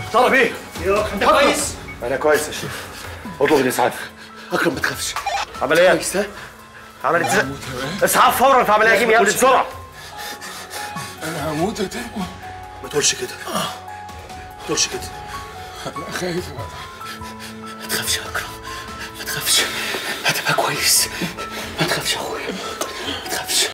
طلب ايه؟ انت كويس؟ انا كويس يا شيخ اطلب الاسعاف اكرم ما تخافش عمليات كويس ها؟ عمليات اسعاف فورا في عمليه كيميائيه بسرعه انا هموت يا تيمو ما تقولش كده ما تقولش كده انا خايف ما تخافش يا اكرم ما تخافش هتبقى كويس ما تخافش يا اخويا